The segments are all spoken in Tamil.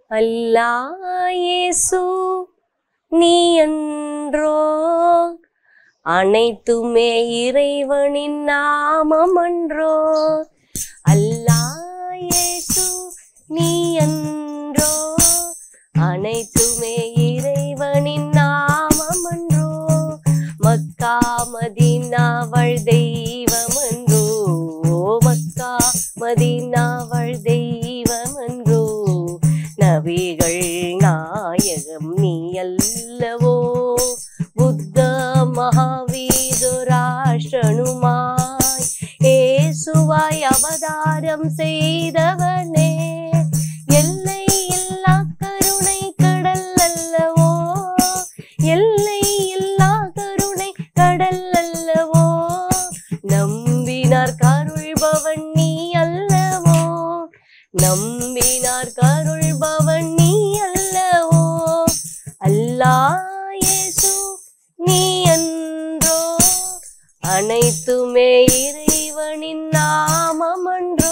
அல்லா இயேசு நீ என்றோ அனைத்துமே இறைவனின் நாமம் அன்றோ அல்லா இயேசு நீ என்றோ அனைத்துமே இறைவனின் நாமம் அன்றோ மக்கா மதீனாவள் தெய்வம் அன்றோ மக்கா மதீனாவள் தெய்வம் அன்றோ நபிகள் நாயகம் நீ அல்லவோ புத்த மகாவீதுராஷ்டனுமாய் ஏசுவாய் அவதாரம் செய்தவனே எல்லை இல்லா கருணை கடல் அல்லவோ எல்லை இல்லா கருணை கடல் அல்லவோ நம்பினார் கருள்பவன் நீ அல்லவோ நம்பினார் கருள்பவன் நீ அல்லவோ அல்லாஹ் இயேசு நீ அன்றோ அனைத்துமே இறைவனின் நாமம் அன்றோ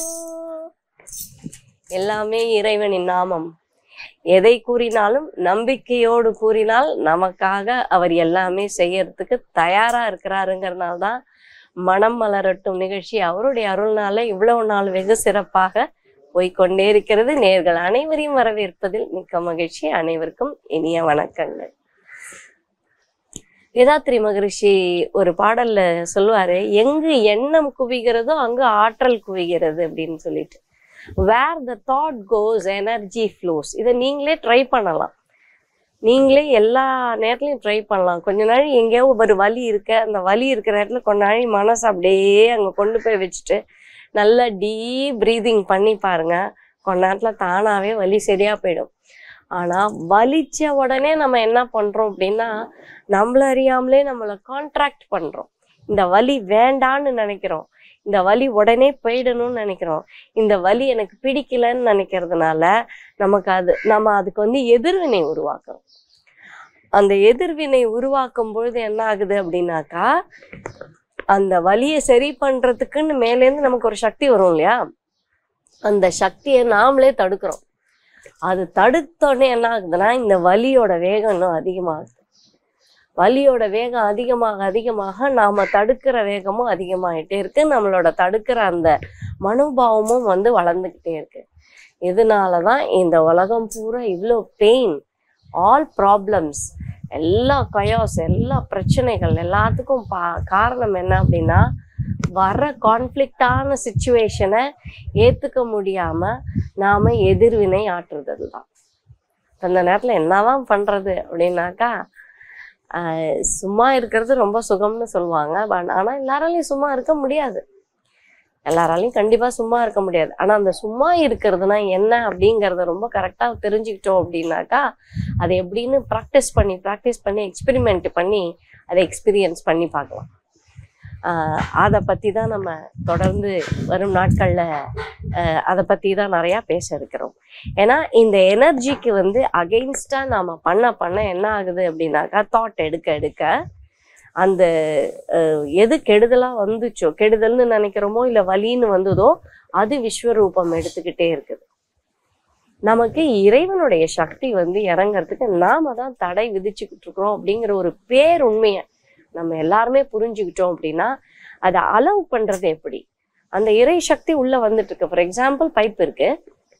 எல்லாமே இறைவனின் நாமம் எதை கூறினாலும் நம்பிக்கையோடு கூறினால் நமக்காக அவர் எல்லாமே செய்யறதுக்கு தயாரா இருக்கிறாருங்கிறனால தான் மனம் மலரட்டும் நிகழ்ச்சி அவருடைய அருள்னால இவ்வளவு நாள் வெகு சிறப்பாக போய்க்கொண்டே இருக்கிறது நேர்கள் அனைவரையும் வரவேற்பதில் மிக்க மகிழ்ச்சி அனைவருக்கும் இனிய வணக்கங்கள் வேதாத்ரி மகரிஷி ஒரு பாடல்ல சொல்லுவாரு எங்கு எண்ணம் குவிகிறதோ அங்கு ஆற்றல் குவிகிறது அப்படின்னு சொல்லிட்டு where the thought goes energy flows இதை நீங்களே ட்ரை பண்ணலாம் நீங்களே எல்லா நேரத்துலையும் ட்ரை பண்ணலாம் கொஞ்ச நாள் எங்கேயோ ஒரு வலி இருக்க அந்த வலி இருக்கிற இடத்துல கொஞ்ச நாள் மனசு அப்படியே அங்கே கொண்டு போய் வச்சுட்டு நல்லா டீப் ப்ரீதிங் பண்ணி பாருங்க கொஞ்ச நேரத்தில் தானாகவே வலி சரியா போயிடும் ஆனால் வலிச்ச உடனே நம்ம என்ன பண்ணுறோம் அப்படின்னா நம்மள அறியாமலே நம்மளை கான்ட்ராக்ட் பண்ணுறோம் இந்த வலி வேண்டான்னு நினைக்கிறோம் இந்த வலி உடனே போயிடணும்னு நினைக்கிறோம் இந்த வலி எனக்கு பிடிக்கலன்னு நினைக்கிறதுனால நமக்கு அது நம்ம அதுக்கு வந்து எதிர்வினை உருவாக்குறோம் அந்த எதிர்வினை உருவாக்கும் பொழுது என்ன ஆகுது அப்படின்னாக்கா அந்த வலியை சரி பண்றதுக்குன்னு மேலேருந்து நமக்கு ஒரு சக்தி வரும் இல்லையா அந்த சக்தியை நாமளே தடுக்கிறோம் அது தடுத்தோடனே என்ன ஆகுதுன்னா இந்த வலியோட வேகம் இன்னும் அதிகமாகுது வலியோட வேகம் அதிகமாக அதிகமாக நாம தடுக்கிற வேகமும் அதிகமாயிட்டே இருக்கு நம்மளோட தடுக்கிற அந்த மனோபாவமும் வந்து வளர்ந்துக்கிட்டே இருக்கு இதனாலதான் இந்த உலகம் பூரா இவ்வளோ பெயின் ஆல் ப்ராப்ளம்ஸ் எல்லா கயாஸ் எல்லா பிரச்சனைகள் எல்லாத்துக்கும் பா காரணம் என்ன அப்படின்னா வர கான்ஃப்ளிக்டான சுச்சுவேஷனை ஏத்துக்க முடியாம நாம எதிர்வினை ஆற்றுறது தான் அந்த நேரத்துல என்னதான் பண்றது அப்படின்னாக்கா ஆஹ் சும்மா இருக்கிறது ரொம்ப சுகம்னு சொல்லுவாங்க பட் ஆனா எல்லாராலையும் சும்மா இருக்க முடியாது எல்லாராலையும் கண்டிப்பா சும்மா இருக்க முடியாது ஆனா அந்த சும்மா இருக்கிறதுனா என்ன அப்படிங்கறத ரொம்ப கரெக்டா தெரிஞ்சுக்கிட்டோம் அப்படின்னாக்கா அதை எப்படின்னு ப்ராக்டிஸ் பண்ணி ப்ராக்டிஸ் பண்ணி எக்ஸ்பெரிமெண்ட் பண்ணி அதை எக்ஸ்பீரியன்ஸ் பண்ணி பார்க்கலாம் ஆஹ் அதை பத்தி தான் நம்ம தொடர்ந்து வரும் நாட்கள்ல ஆஹ் அதை பத்தி தான் நிறைய பேச இருக்கிறோம் ஏன்னா இந்த எனர்ஜிக்கு வந்து அகெயின்ஸ்டா நாம பண்ண பண்ண என்ன ஆகுது அப்படின்னாக்கா தாட் எடுக்க எடுக்க அந்த அஹ், எது கெடுதலா வந்துச்சோ கெடுதல்னு நினைக்கிறோமோ இல்ல வலின்னு வந்ததோ அது விஸ்வரூபம் எடுத்துக்கிட்டே இருக்குது நமக்கு இறைவனுடைய சக்தி வந்து இறங்கறதுக்கு நாம தான் தடை விதிச்சுக்கிட்டு இருக்கிறோம் அப்படிங்கிற ஒரு பேருண்மையை நம்ம எல்லாருமே புரிஞ்சுக்கிட்டோம் அப்படின்னா அதை அலோவ் பண்றது எப்படி அந்த இறை சக்தி உள்ள வந்துட்டு இருக்கு ஃபார் எக்ஸாம்பிள் பைப் இருக்கு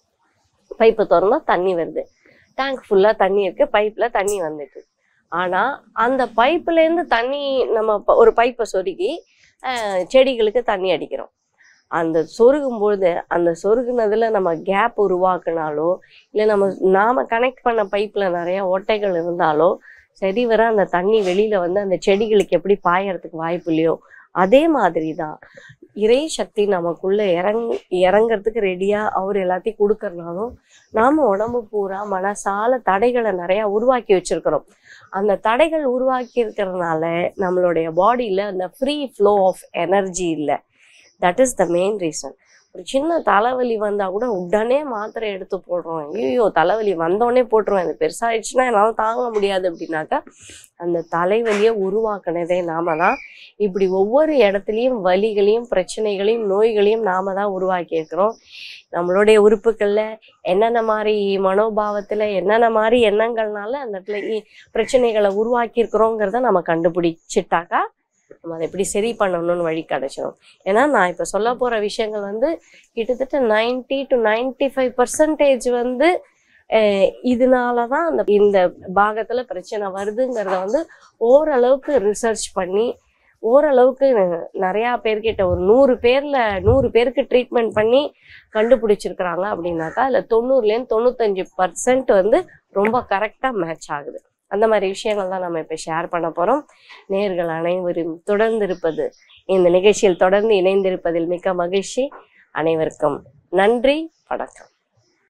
பைப்பை திறந்தா தண்ணி வருது டேங்க் ஃபுல்லா தண்ணி இருக்கு பைப்ல தண்ணி வந்துட்டு ஆனா அந்த பைப்ல இருந்து தண்ணி நம்ம ப- ஒரு பைப்பை சொருகி அஹ், செடிகளுக்கு தண்ணி அடிக்கிறோம் அந்த சொருகும் பொழுது அந்த சொருகுனதுல நம்ம கேப் உருவாக்குனாலோ இல்லை நம்ம நாம கனெக்ட் பண்ண பைப்ல நிறைய ஓட்டைகள் இருந்தாலோ சரி வர அந்த தண்ணி வெளியில வந்து அந்த செடிகளுக்கு எப்படி பாயறதுக்கு வாய்ப்பு இல்லையோ அதே மாதிரி தான் இறை சக்தி நமக்குள்ள இறங் இறங்கறதுக்கு ரெடியா அவர் எல்லாத்தையும் கொடுக்கறனாலும் நாம உடம்பு பூரா மனசால தடைகளை நிறைய உருவாக்கி வச்சிருக்கிறோம் அந்த தடைகள் உருவாக்கி இருக்கிறதுனால நம்மளுடைய பாடியில அந்த ஃப்ரீ ஃப்ளோ ஆஃப் எனர்ஜி இல்லை that is the main reason ஒரு சின்ன தலைவலி வந்தா கூட உடனே மாத்திரை எடுத்து போடுறோம் ஐயோ தலைவலி வந்தோடனே போட்டுருவேன் இது பெருசாயிடுச்சுன்னா என்னால் தாங்க முடியாது அப்படின்னாக்கா அந்த தலைவலியை உருவாக்குனதே நாம தான் இப்படி ஒவ்வொரு இடத்துலையும் வலிகளையும் பிரச்சனைகளையும் நோய்களையும் நாம தான் உருவாக்கி இருக்கிறோம் நம்மளுடைய உறுப்புகள்ல என்னென்ன மாதிரி மனோபாவத்துல என்னென்ன மாதிரி எண்ணங்கள்னால அந்த இடத்துல இ- பிரச்சனைகளை உருவாக்கி இருக்கிறோங்கிறத நம்ம கண்டுபிடிச்சிட்டாக்கா நம்ம அதை எப்படி சரி பண்ணணும்னு வழி கிடைச்சிடும் ஏன்னா நான் இப்போ சொல்ல போற விஷயங்கள் வந்து கிட்டத்தட்ட 90 டு 95% ஃபைவ் பர்சன்டேஜ் வந்து அஹ், இதனால தான் அந்த இந்த பாகத்துல பிரச்சனை வருதுங்கிறத வந்து ஓரளவுக்கு ரிசர்ச் பண்ணி ஓரளவுக்கு நிறையா பேர்கிட்ட ஒரு நூறு பேர்ல நூறு பேருக்கு ட்ரீட்மெண்ட் பண்ணி கண்டுபிடிச்சிருக்கிறாங்க அப்படின்னாக்கா அதில் தொண்ணூறுலேருந்து தொண்ணூத்தஞ்சு பர்சன்ட் வந்து ரொம்ப கரெக்டாக மேட்ச் ஆகுது அந்த மாதிரி விஷயங்கள் தான் நம்ம இப்போ ஷேர் பண்ண போகிறோம் நேர்கள் அனைவரும் தொடர்ந்து இருப்பது இந்த நிகழ்ச்சியில் தொடர்ந்து இணைந்திருப்பதில் மிக்க மகிழ்ச்சி அனைவருக்கும் நன்றி வணக்கம்